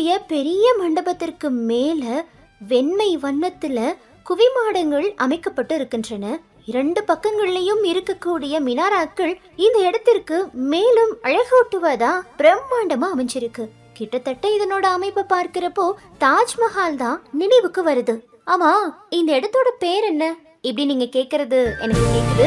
இருக்கக்கூடிய பெரிய மண்டபத்திற்கு மேல வெண்மை வண்ணத்துல குவிமாடங்கள் அமைக்கப்பட்டு இருக்கின்றன இரண்டு பக்கங்கள்லயும் இருக்கக்கூடிய மினாராக்கள் இந்த இடத்திற்கு மேலும் அழகூட்டுவதா பிரம்மாண்டமா அமைஞ்சிருக்கு கிட்டத்தட்ட இதனோட அமைப்பை பார்க்கிறப்போ தாஜ்மஹால் தான் நினைவுக்கு வருது ஆமா இந்த இடத்தோட பேர் என்ன இப்படி நீங்க கேக்குறது எனக்கு கேக்குது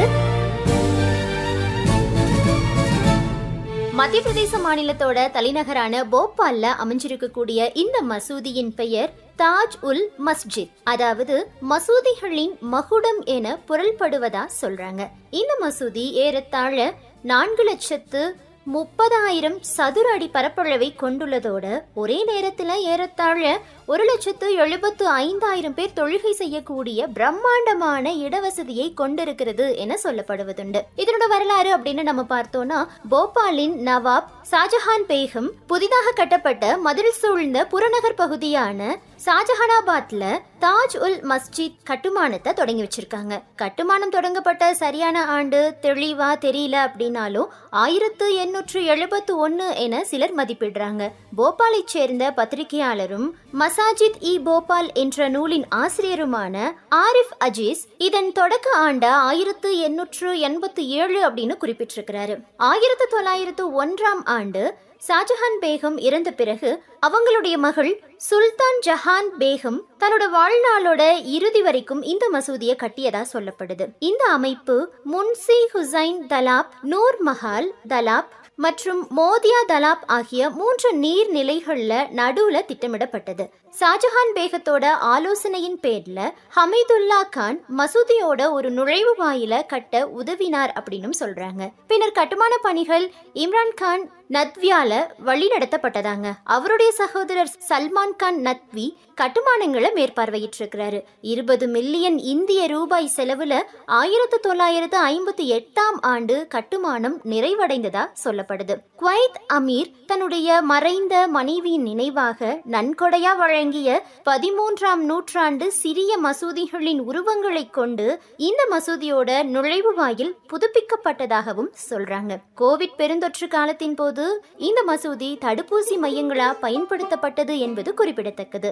மத்திய பிரதேச மாநிலத்தோட தலைநகரான போபால்ல அமைஞ்சிருக்கக்கூடிய இந்த மசூதியின் பெயர் தாஜ் உல் மஸ்ஜித் அதாவது மசூதிகளின் மகுடம் என பொருள்படுவதா சொல்றாங்க இந்த மசூதி ஏறத்தாழ நான்கு லட்சத்து முப்பதாயிரம் சதுர அடி பரப்பளவை கொண்டுள்ளதோட ஒரே நேரத்துல ஏறத்தாழ ஒரு லட்சத்து எழுபத்து ஐந்தாயிரம் பேர் தொழுகை செய்யக்கூடிய பிரம்மாண்டமான இடவசதியை கொண்டிருக்கிறது என சொல்லப்படுவதுண்டு இதனோட வரலாறு அப்படின்னு நம்ம பார்த்தோம்னா போபாலின் நவாப் ஷாஜஹான் பேகம் புதிதாக கட்டப்பட்ட மதில் சூழ்ந்த புறநகர் பகுதியான ஷாஜஹானாபாத்ல தாஜ் உல் மஸ்ஜித் கட்டுமானத்தை தொடங்கி வச்சிருக்காங்க கட்டுமானம் தொடங்கப்பட்ட சரியான ஆண்டு தெளிவா தெரியல அப்படின்னாலும் ஆயிரத்து எண்ணூற்று எழுபத்து ஒன்னு என சிலர் மதிப்பிடுறாங்க போபாலைச் சேர்ந்த பத்திரிகையாளரும் மசாஜித் இ போபால் என்ற நூலின் ஆசிரியருமான ஆரிஃப் அஜீஸ் இதன் தொடக்க ஆண்ட ஆயிரத்து எண்ணூற்று எண்பத்து ஏழு அப்படின்னு குறிப்பிட்டிருக்கிறாரு ஆயிரத்து தொள்ளாயிரத்து ஒன்றாம் ஆண்டு ஷாஜஹான் பேகம் இறந்த பிறகு அவங்களுடைய மகள் சுல்தான் ஜஹான் பேகம் தன்னோட வாழ்நாளோட இறுதி வரைக்கும் இந்த மசூதியை கட்டியதா சொல்லப்படுது இந்த அமைப்பு முன்சி ஹுசைன் தலாப் நூர் மஹால் தலாப் மற்றும் மோதியா தலாப் ஆகிய மூன்று நீர்நிலைகள்ல நடுவுல திட்டமிடப்பட்டது ஷாஜஹான் பேகத்தோட ஆலோசனையின் பேர்ல ஹமீதுல்லா கான் மசூதியோட ஒரு நுழைவு வாயில கட்ட உதவினார் அப்படின்னு சொல்றாங்க பின்னர் கட்டுமான பணிகள் இம்ரான் கான் நத்வியால வழி நடத்தப்பட்டதாங்க அவருடைய சகோதரர் சல்மான் கான் நத்வி கட்டுமானங்களை மேற்பார்வையிட்டிருக்கிறாரு இருபது மில்லியன் இந்திய ரூபாய் செலவுல ஆயிரத்து தொள்ளாயிரத்து ஐம்பத்தி எட்டாம் ஆண்டு கட்டுமானம் நிறைவடைந்ததா சொல்லப்படுது குவைத் அமீர் தன்னுடைய மறைந்த மனைவியின் நினைவாக நன்கொடையா வழங்கிய பதிமூன்றாம் நூற்றாண்டு சிறிய மசூதிகளின் உருவங்களை கொண்டு இந்த மசூதியோட நுழைவு வாயில் புதுப்பிக்கப்பட்டதாகவும் சொல்றாங்க கோவிட் பெருந்தொற்று காலத்தின் போது இந்த மசூதி தடுப்பூசி மையங்களா பயன்படுத்தப்பட்டது என்பது குறிப்பிடத்தக்கது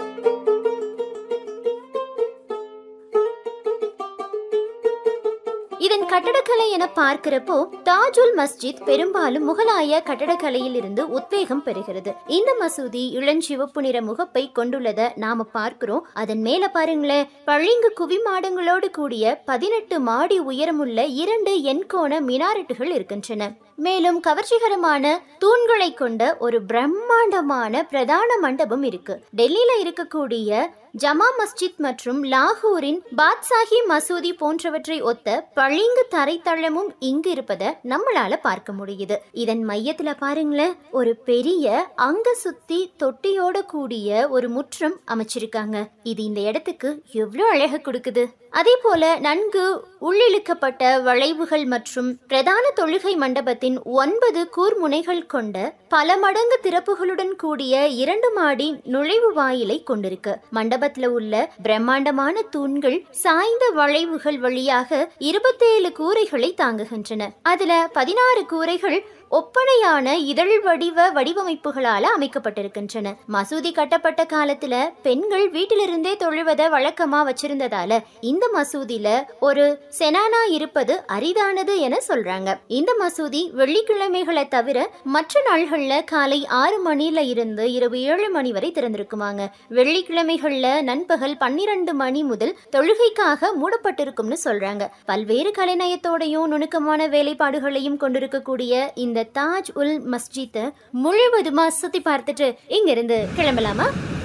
இதன் கட்டடக்கலை என பார்க்கிறப்போ தாஜுல் மஸ்ஜித் பெரும்பாலும் முகலாய கட்டடக்கலையில் இருந்து உத்வேகம் பெறுகிறது இந்த மசூதி இளஞ்சிவப்பு நிற முகப்பை கொண்டுள்ளத நாம பார்க்கிறோம் அதன் மேல பாருங்களேன் பளிங்கு குவிமாடங்களோடு கூடிய பதினெட்டு மாடி உயரமுள்ள இரண்டு எண்கோண மினாரெட்டுகள் இருக்கின்றன மேலும் கவர்ச்சிகரமான தூண்களை கொண்ட ஒரு பிரம்மாண்டமான பிரதான மண்டபம் இருக்கு டெல்லியில இருக்கக்கூடிய ஜமா மஸ்ஜித் மற்றும் லாகூரின் பாத்சாஹி மசூதி போன்றவற்றை ஒத்த பளிங்கு தரைத்தளமும் இங்கு இருப்பதை நம்மளால பார்க்க முடியுது இதன் மையத்துல பாருங்களேன் ஒரு பெரிய அங்க சுத்தி தொட்டியோட கூடிய ஒரு முற்றம் அமைச்சிருக்காங்க இது இந்த இடத்துக்கு எவ்வளவு அழகு கொடுக்குது அதே போல நன்கு உள்ளிழுக்கப்பட்ட வளைவுகள் மற்றும் பிரதான தொழுகை மண்டபத்தின் ஒன்பது கூர்முனைகள் கொண்ட பல மடங்கு திறப்புகளுடன் கூடிய இரண்டு மாடி நுழைவு வாயிலை கொண்டிருக்கு மண்டபத்துல உள்ள பிரம்மாண்டமான தூண்கள் சாய்ந்த வளைவுகள் வழியாக இருபத்தேழு கூரைகளை தாங்குகின்றன அதுல பதினாறு கூரைகள் ஒப்பனையான இதழ் வடிவ வடிவமைப்புகளால அமைக்கப்பட்டிருக்கின்றன மசூதி கட்டப்பட்ட காலத்துல பெண்கள் வீட்டிலிருந்தே தொழுவத வழக்கமா வச்சிருந்ததால இந்த மசூதியில ஒரு செனானா இருப்பது அரிதானது என சொல்றாங்க இந்த மசூதி வெள்ளிக்கிழமைகளை தவிர மற்ற நாள்கள்ல காலை ஆறு மணில இருந்து இரவு ஏழு மணி வரை திறந்திருக்குமாங்க வெள்ளிக்கிழமைகள்ல நண்பகல் பன்னிரண்டு மணி முதல் தொழுகைக்காக மூடப்பட்டிருக்கும்னு சொல்றாங்க பல்வேறு கலைநயத்தோடையும் நுணுக்கமான வேலைப்பாடுகளையும் கொண்டிருக்கக்கூடிய இந்த தாஜ் உல் மஸ்ஜித்தை முழுவதுமா சுத்தி பார்த்துட்டு இங்க இருந்து கிளம்பலாமா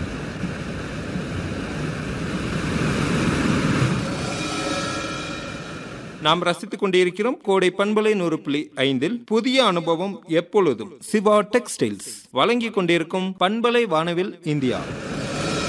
நாம் ரசித்துக் கொண்டிருக்கிறோம் கோடை பண்பலை நூறு புள்ளி ஐந்தில் புதிய அனுபவம் எப்பொழுதும் சிவா டெக்ஸ்டைல்ஸ் வழங்கிக் கொண்டிருக்கும் பண்பலை வானவில் இந்தியா